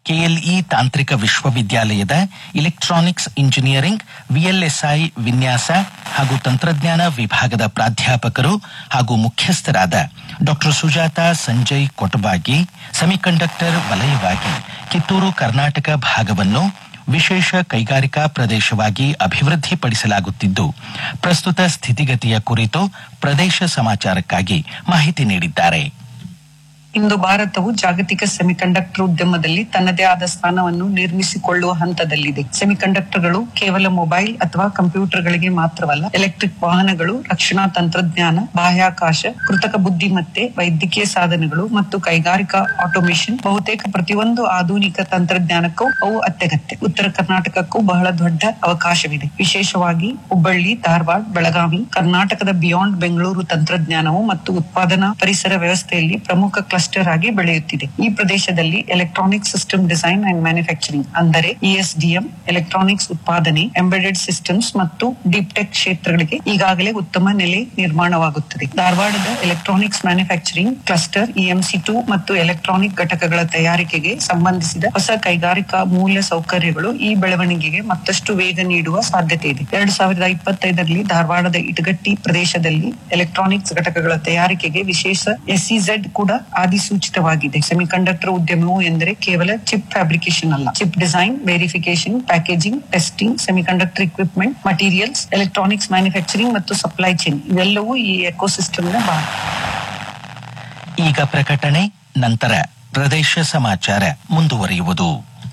KLE ತಾಂತ್ರಿಕ ವಿಶ್ವವಿದ್ಯಾಲಯದ electronics engineering VLSI ವಿನ್ಯಾಸ ಹಾಗೂ ತಂತ್ರಜ್ಞಾನ ವಿಭಾಗದ ಪ್ರಾಧ್ಯಾಪಕರು ಹಾಗೂ ಮುಖ್ಯಸ್ಥರಾದ ಡಾ ಸುಜಾತ ಸಂಜಯ್ ಕೊಟಬಾಗಿ ಸೆಮಿಕಂಡಕ್ಟರ್ ವಲಯವಾಗಿ ಕಿತ್ತೂರು ಕರ್ನಾಟಕ ಭಾಗವನ್ನು ವಿಶೇಷ ಕೈಗಾರಿಕಾ ಪ್ರದೇಶವಾಗಿ ಅಭಿವೃದ್ಧಿಪಡಿಸಲಾಗುತ್ತಿದ್ದು ಪ್ರಸ್ತುತ ಸ್ಥಿತಿಗತಿಯ ಕುರಿತು ಪ್ರದೇಶ ಸಮಾಚಾರಕ್ಕಾಗಿ ಮಾಹಿತಿ ನೀಡಿದ್ದಾರೆ ಇಂದು ಭಾರತವು ಜಾಗತಿಕ ಸೆಮಿಕಂಡಕ್ಟರ್ ಉದ್ಯಮದಲ್ಲಿ ತನ್ನದೇ ಆದ ಸ್ಥಾನವನ್ನು ನಿರ್ಮಿಸಿಕೊಳ್ಳುವ ಹಂತದಲ್ಲಿದೆ ಸೆಮಿಕಂಡಕ್ಟರ್ಗಳು ಕೇವಲ ಮೊಬೈಲ್ ಅಥವಾ ಕಂಪ್ಯೂಟರ್ಗಳಿಗೆ ಮಾತ್ರವಲ್ಲ ಎಲೆಕ್ಟ್ರಿಕ್ ವಾಹನಗಳು ರಕ್ಷಣಾ ತಂತ್ರಜ್ಞಾನ ಬಾಹ್ಯಾಕಾಶ ಕೃತಕ ಬುದ್ಧಿಮತ್ತೆ ವೈದ್ಯಕೀಯ ಸಾಧನಗಳು ಮತ್ತು ಕೈಗಾರಿಕಾ ಆಟೋಮೇಷನ್ ಬಹುತೇಕ ಪ್ರತಿಯೊಂದು ಆಧುನಿಕ ತಂತ್ರಜ್ಞಾನಕ್ಕೂ ಅವು ಅತ್ಯಗತ್ಯ ಉತ್ತರ ಕರ್ನಾಟಕಕ್ಕೂ ಬಹಳ ದೊಡ್ಡ ಅವಕಾಶವಿದೆ ವಿಶೇಷವಾಗಿ ಹುಬ್ಬಳ್ಳಿ ಧಾರವಾಡ ಬೆಳಗಾವಿ ಕರ್ನಾಟಕದ ಬಿಯಾಂಡ್ ಬೆಂಗಳೂರು ತಂತ್ರಜ್ಞಾನವು ಮತ್ತು ಉತ್ಪಾದನಾ ಪರಿಸರ ವ್ಯವಸ್ಥೆಯಲ್ಲಿ ಪ್ರಮುಖ ಕ್ಲಸ್ಟರ್ ಆಗಿ ಬೆಳೆಯುತ್ತಿದೆ ಈ ಪ್ರದೇಶದಲ್ಲಿ electronic system design and manufacturing ಅಂದರೆ ಇಎಸ್ಡಿಎಂ ಎಲೆಕ್ಟ್ರಾನಿಕ್ಸ್ ಉತ್ಪಾದನೆ ಎಂಬೆಡೆಡ್ ಸಿಸ್ಟಮ್ಸ್ ಮತ್ತು ಡೀಪ್ ಟೆಕ್ ಕ್ಷೇತ್ರಗಳಿಗೆ ಈಗಾಗಲೇ ಉತ್ತಮ ನೆಲೆ ನಿರ್ಮಾಣವಾಗುತ್ತದೆ ಧಾರವಾಡದ electronics manufacturing cluster EMC two ಮತ್ತು ಎಲೆಕ್ಟ್ರಾನಿಕ್ ಘಟಕಗಳ ತಯಾರಿಕೆಗೆ ಸಂಬಂಧಿಸಿದ ಹೊಸ ಕೈಗಾರಿಕಾ ಮೂಲ ಸೌಕರ್ಯಗಳು ಈ ಬೆಳವಣಿಗೆಗೆ ಮತ್ತಷ್ಟು ವೇಗ ನೀಡುವ ಸಾಧ್ಯತೆ ಇದೆ ಎರಡ್ ಸಾವಿರದ ಇಪ್ಪತ್ತೈದರಲ್ಲಿ ಧಾರವಾಡದ ಇಟಗಟ್ಟಿ ಪ್ರದೇಶದಲ್ಲಿ ಎಲೆಕ್ಟ್ರಾನಿಕ್ಸ್ ಘಟಕಗಳ ತಯಾರಿಕೆಗೆ ವಿಶೇಷ ಎಸ್ಇಝೆಡ್ ಕೂಡ ಅಧಿಸೂಚಿತವಾಗಿದೆ ಸೆಮಿಕಂಡಕ್ಟರ್ ಉದ್ಯಮವು ಎಂದರೆ ಕೇವಲ ಚಿಪ್ ಫ್ಯಾಬ್ರಿಕೇಶನ್ ಅಲ್ಲ chip design verification packaging testing semiconductor equipment materials electronics manufacturing ಮತ್ತು ಸಪ್ಲೈ ಚೈನ್ ಇವೆಲ್ಲವೂ ಈ ಎಕೋಸಿಸ್ಟಮ್ನ ಭಾಗ ಈಗ ಪ್ರಕಟಣೆ ನಂತರ ಪ್ರದೇಶ ಸಮಾಚಾರ ಮುಂದುವರಿಯುವುದು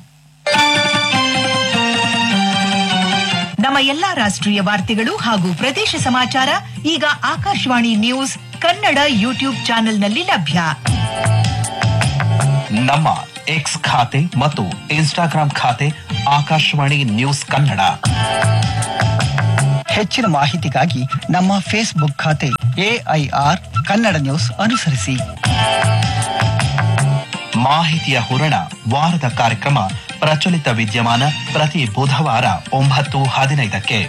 ನಮ್ಮ ಎಲ್ಲಾ ರಾಷ್ಟ್ರೀಯ ವಾರ್ತೆಗಳು ಹಾಗೂ ಪ್ರದೇಶ ಸಮಾಚಾರ ಈಗ ಆಕಾಶವಾಣಿ ನ್ಯೂಸ್ ಕನ್ನಡ ಯೂಟ್ಯೂಬ್ ಚಾನೆಲ್ನಲ್ಲಿ ಲಭ್ಯ ನಮ್ಮ ಎಕ್ಸ್ ಖಾತೆ ಮತ್ತು ಇನ್ಸ್ಟಾಗ್ರಾಂ ಖಾತೆ ಆಕಾಶವಾಣಿ ನ್ಯೂಸ್ ಕನ್ನಡ ಹೆಚ್ಚಿನ ಮಾಹಿತಿಗಾಗಿ ನಮ್ಮ ಫೇಸ್ಬುಕ್ ಖಾತೆ ಎಐಆರ್ ಕನ್ನಡ ನ್ಯೂಸ್ ಅನುಸರಿಸಿ ಮಾಹಿತಿಯ ಹೂರಣ ವಾರದ ಕಾರ್ಯಕ್ರಮ ಪ್ರಚಲಿತ ವಿದ್ಯಮಾನ ಪ್ರತಿ ಬುಧವಾರ ಒಂಬತ್ತು ಹದಿನೈದಕ್ಕೆ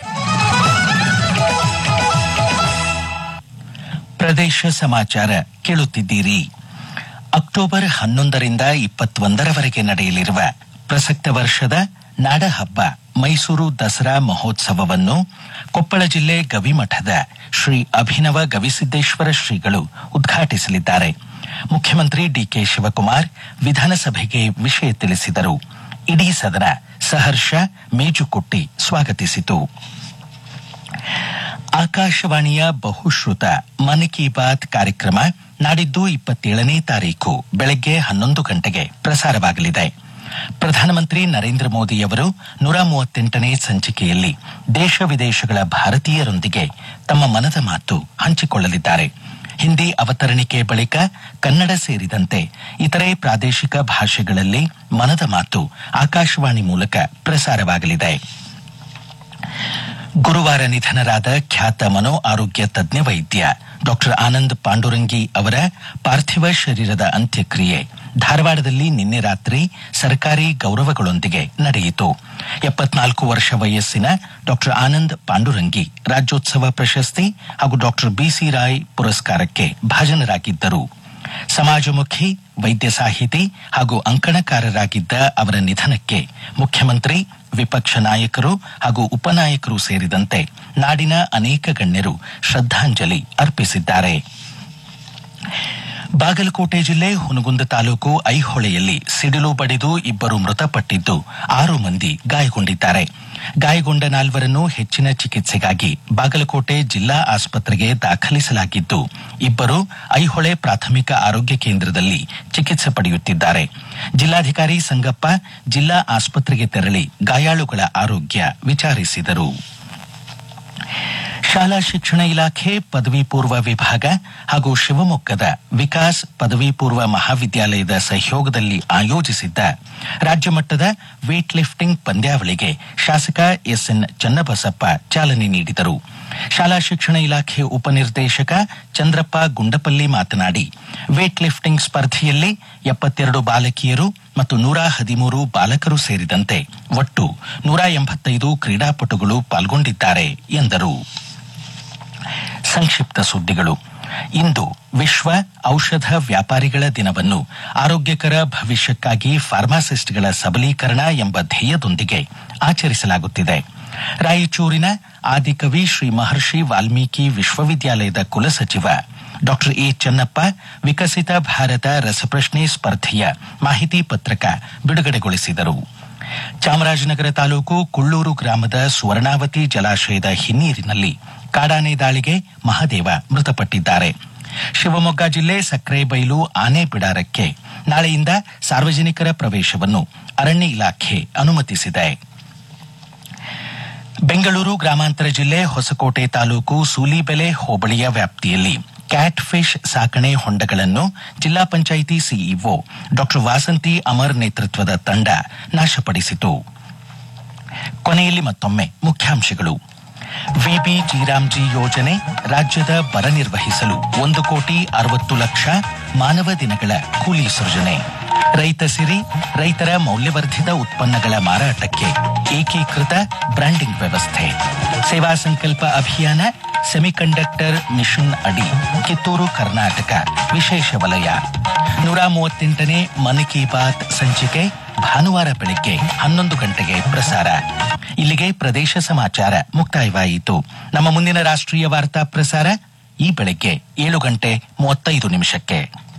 ಪ್ರದೇಶ ಸಮಾಚಾರ ಕೇಳುತ್ತಿದ್ದೀರಿ ಅಕ್ಟೋಬರ್ ಹನ್ನೊಂದರಿಂದ ಇಪ್ಪತ್ತೊಂದರವರೆಗೆ ನಡೆಯಲಿರುವ ಪ್ರಸಕ್ತ ವರ್ಷದ ನಾಡಹಬ್ಬ ಮೈಸೂರು ದಸರಾ ಮಹೋತ್ಸವವನ್ನು ಕೊಪ್ಪಳ ಜಿಲ್ಲೆ ಗವಿಮಠದ ಶ್ರೀ ಅಭಿನವ ಗವಿಸಿದ್ದೇಶ್ವರ ಶ್ರೀಗಳು ಉದ್ಘಾಟಿಸಲಿದ್ದಾರೆ ಮುಖ್ಯಮಂತ್ರಿ ಡಿಕೆ ಶಿವಕುಮಾರ್ ವಿಧಾನಸಭೆಗೆ ವಿಷಯ ತಿಳಿಸಿದರು ಇಡೀ ಸದನ ಸಹರ್ಷ ಮೇಜುಕುಟ್ಟಿ ಸ್ವಾಗತಿಸಿತು ಆಕಾಶವಾಣಿಯ ಬಹುಶ್ರುತ ಮನ್ ಕಿ ಬಾತ್ ಕಾರ್ಯಕ್ರಮ ನಾಡಿದ್ದು ಇಪ್ಪತ್ತೇಳನೇ ತಾರೀಕು ಬೆಳಗ್ಗೆ ಹನ್ನೊಂದು ಗಂಟೆಗೆ ಪ್ರಸಾರವಾಗಲಿದೆ ಪ್ರಧಾನಮಂತ್ರಿ ನರೇಂದ್ರ ಮೋದಿಯವರು ನೂರ ಮೂವತ್ತೆಂಟನೇ ಸಂಚಿಕೆಯಲ್ಲಿ ದೇಶ ವಿದೇಶಗಳ ಭಾರತೀಯರೊಂದಿಗೆ ತಮ್ಮ ಮನದ ಮಾತು ಹಂಚಿಕೊಳ್ಳಲಿದ್ದಾರೆ ಹಿಂದಿ ಅವತರಣಿಕೆ ಬಳಿಕ ಕನ್ನಡ ಸೇರಿದಂತೆ ಇತರೆ ಪ್ರಾದೇಶಿಕ ಭಾಷೆಗಳಲ್ಲಿ ಮನದ ಮಾತು ಆಕಾಶವಾಣಿ ಮೂಲಕ ಪ್ರಸಾರವಾಗಲಿದೆ ಗುರುವಾರ ನಿಧನರಾದ ಖ್ಯಾತ ಮನೋ ಆರೋಗ್ಯ ತಜ್ಞ ವೈದ್ಯ ಡಾಕ್ಟರ್ ಆನಂದ್ ಪಾಂಡುರಂಗಿ ಅವರ ಪಾರ್ಥಿವ ಶರೀರದ ಅಂತ್ಯಕ್ರಿಯೆ ಧಾರವಾಡದಲ್ಲಿ ನಿನ್ನೆ ರಾತ್ರಿ ಸರ್ಕಾರಿ ಗೌರವಗಳೊಂದಿಗೆ ನಡೆಯಿತು ಎಪ್ಪತ್ನಾಲ್ಕು ವರ್ಷ ವಯಸ್ಸಿನ ಡಾಕ್ಟರ್ ಆನಂದ್ ಪಾಂಡುರಂಗಿ ರಾಜ್ಯೋತ್ಸವ ಪ್ರಶಸ್ತಿ ಹಾಗೂ ಡಾಕ್ಟರ್ ಬಿಸಿ ರಾಯ್ ಪುರಸ್ಕಾರಕ್ಕೆ ಭಾಜನರಾಗಿದ್ದರು ಸಮಾಜಮುಖಿ ವೈದ್ಯ ಸಾಹಿತಿ ಹಾಗೂ ಅಂಕಣಕಾರರಾಗಿದ್ದ ಅವರ ನಿಧನಕ್ಕೆ ಮುಖ್ಯಮಂತ್ರಿ ವಿಪಕ್ಷ ನಾಯಕರು ಹಾಗೂ ಉಪನಾಯಕರು ಸೇರಿದಂತೆ ನಾಡಿನ ಅನೇಕ ಗಣ್ಯರು ಶ್ರದ್ಧಾಂಜಲಿ ಅರ್ಪಿಸಿದ್ದಾರೆ ಬಾಗಲಕೋಟೆ ಜಿಲ್ಲೆ ಹುನಗುಂದ ತಾಲೂಕು ಐಹೊಳೆಯಲ್ಲಿ ಸಿಡಿಲು ಬಡಿದು ಇಬ್ಬರು ಮೃತಪಟ್ಟಿದ್ದು ಆರು ಮಂದಿ ಗಾಯಗೊಂಡಿದ್ದಾರೆ ಗಾಯಗೊಂಡ ನಾಲ್ವರನ್ನು ಹೆಚ್ಚಿನ ಚಿಕಿತ್ಸೆಗಾಗಿ ಬಾಗಲಕೋಟೆ ಜಿಲ್ಲಾ ಆಸ್ಪತ್ರೆಗೆ ದಾಖಲಿಸಲಾಗಿದ್ದು ಇಬ್ಬರು ಐಹೊಳೆ ಪ್ರಾಥಮಿಕ ಆರೋಗ್ಯ ಕೇಂದ್ರದಲ್ಲಿ ಚಿಕಿತ್ಸೆ ಪಡೆಯುತ್ತಿದ್ದಾರೆ ಜಿಲ್ಲಾಧಿಕಾರಿ ಸಂಗಪ್ಪ ಜಿಲ್ಲಾ ಆಸ್ಪತ್ರೆಗೆ ತೆರಳಿ ಗಾಯಾಳುಗಳ ಆರೋಗ್ಯ ವಿಚಾರಿಸಿದರು ಶಾಲಾ ಶಿಕ್ಷಣ ಇಲಾಖೆ ಪದವಿ ಪೂರ್ವ ವಿಭಾಗ ಹಾಗೂ ಶಿವಮೊಗ್ಗದ ವಿಕಾಸ್ ಪದವಿ ಪೂರ್ವ ಮಹಾವಿದ್ಯಾಲಯದ ಸಹಯೋಗದಲ್ಲಿ ಆಯೋಜಿಸಿದ್ದ ರಾಜ್ಯ ಮಟ್ಟದ ವೇಟ್ ಲಿಫ್ಟಿಂಗ್ ಪಂದ್ಯಾವಳಿಗೆ ಶಾಸಕ ಎಸ್ಎನ್ ಚನ್ನಬಸಪ್ಪ ಚಾಲನೆ ನೀಡಿದರು ಶಾಲಾ ಶಿಕ್ಷಣ ಇಲಾಖೆ ಉಪನಿರ್ದೇಶಕ ಚಂದ್ರಪ್ಪ ಗುಂಡಪಲ್ಲಿ ಮಾತನಾಡಿ ವೇಟ್ ಲಿಫ್ಟಿಂಗ್ ಸ್ಪರ್ಧೆಯಲ್ಲಿ ಎಪ್ಪತ್ತೆರಡು ಬಾಲಕಿಯರು ಮತ್ತು ನೂರ ಹದಿಮೂರು ಬಾಲಕರು ಸೇರಿದಂತೆ ಒಟ್ಟು ನೂರ ಎಂಬತ್ತೈದು ಕ್ರೀಡಾಪಟುಗಳು ಪಾಲ್ಗೊಂಡಿದ್ದಾರೆ ಎಂದರು ಸಂಕ್ಷಿಪ್ತ ಸುದ್ದಿಗಳು ಇಂದು ವಿಶ್ವ ಔಷಧ ವ್ಯಾಪಾರಿಗಳ ದಿನವನ್ನು ಆರೋಗ್ಯಕರ ಭವಿಷ್ಯಕ್ಕಾಗಿ ಫಾರ್ಮಾಸಿಸ್ಟ್ಗಳ ಸಬಲೀಕರಣ ಎಂಬ ಧ್ಯೇಯದೊಂದಿಗೆ ಆಚರಿಸಲಾಗುತ್ತಿದೆ ರಾಯಚೂರಿನ ಆದಿಕವಿ ಶ್ರೀ ಮಹರ್ಷಿ ವಾಲ್ಮೀಕಿ ವಿಶ್ವವಿದ್ಯಾಲಯದ ಕುಲಸಚಿವ ಡಾಕ್ಟರ್ ಎ ಚೆನ್ನಪ್ಪ ವಿಕಸಿತ ಭಾರತ ರಸಪ್ರಶ್ನೆ ಸ್ಪರ್ಧೆಯ ಮಾಹಿತಿ ಪತ್ರಕ ಬಿಡುಗಡೆಗೊಳಿಸಿದರು ಚಾಮರಾಜನಗರ ತಾಲೂಕು ಕುಳ್ಳೂರು ಗ್ರಾಮದ ಸುವರ್ಣಾವತಿ ಜಲಾಶಯದ ಹಿನ್ನೀರಿನಲ್ಲಿ ಕಾಡಾನೆ ದಾಳಿಗೆ ಮಹಾದೇವ ಮೃತಪಟ್ಟಿದ್ದಾರೆ ಶಿವಮೊಗ್ಗ ಜಿಲ್ಲೆ ಸಕ್ರೆಬೈಲು ಆನೆ ಬಿಡಾರಕ್ಕೆ ನಾಳೆಯಿಂದ ಸಾರ್ವಜನಿಕರ ಪ್ರವೇಶವನ್ನು ಅರಣ್ಯ ಇಲಾಖೆ ಅನುಮತಿಸಿದೆ ಬೆಂಗಳೂರು ಗ್ರಾಮಾಂತರ ಜಿಲ್ಲೆ ಹೊಸಕೋಟೆ ತಾಲೂಕು ಸೂಲಿಬೆಲೆ ಹೋಬಳಿಯ ವ್ಯಾಪ್ತಿಯಲ್ಲಿ ಕ್ಯಾಟ್ ಫಿಶ್ ಸಾಕಣೆ ಹೊಂಡಗಳನ್ನು ಜಿಲ್ಲಾ ಪಂಚಾಯಿತಿ ಸಿಇಒ ಡಾಕ್ಟರ್ ವಾಸಂತಿ ಅಮರ್ ನೇತೃತ್ವದ ತಂಡ ನಾಶಪಡಿಸಿತು ಕೊನೆಯಲ್ಲಿ ಮತ್ತೊಮ್ಮೆ ಮುಖ್ಯಾಂಶಗಳು ವಿಬಿ ಜೀರಾಮ್ಜಿ ಯೋಜನೆ ರಾಜ್ಯದ ಬರ ನಿರ್ವಹಿಸಲು ಒಂದು ಕೋಟಿ ಅರವತ್ತು ಲಕ್ಷ ಮಾನವ ದಿನಗಳ ಕೂಲಿ ಸೃಜನೆ ರೈತ ಸಿರಿ ರೈತರ ಮೌಲ್ಯವರ್ಧಿತ ಉತ್ಪನ್ನಗಳ ಮಾರಾಟಕ್ಕೆ ಏಕೀಕೃತ ಬ್ರ್ಯಾಂಡಿಂಗ್ ವ್ಯವಸ್ಥೆ ಸೇವಾ ಸಂಕಲ್ಪ ಅಭಿಯಾನ ಸೆಮಿಕಂಡಕ್ಟರ್ ಮಿಷನ್ ಅಡಿ ಕಿತ್ತೂರು ಕರ್ನಾಟಕ ವಿಶೇಷ ವಲಯ ನೂರ ಮೂವತ್ತೆಂಟನೇ ಮನ್ ಕಿ ಬಾತ್ ಸಂಚಿಕೆ ಭಾನುವಾರ ಬೆಳಿಗ್ಗೆ ಹನ್ನೊಂದು ಗಂಟೆಗೆ ಪ್ರಸಾರ ಇಲ್ಲಿಗೆ ಪ್ರದೇಶ ಸಮಾಚಾರ ಮುಕ್ತಾಯವಾಯಿತು ನಮ್ಮ ಮುಂದಿನ ರಾಷ್ಟ್ರೀಯ ವಾರ್ತಾ ಪ್ರಸಾರ ಈ ಬೆಳಿಗ್ಗೆ ಏಳು ಗಂಟೆ ಮೂವತ್ತೈದು ನಿಮಿಷಕ್ಕೆ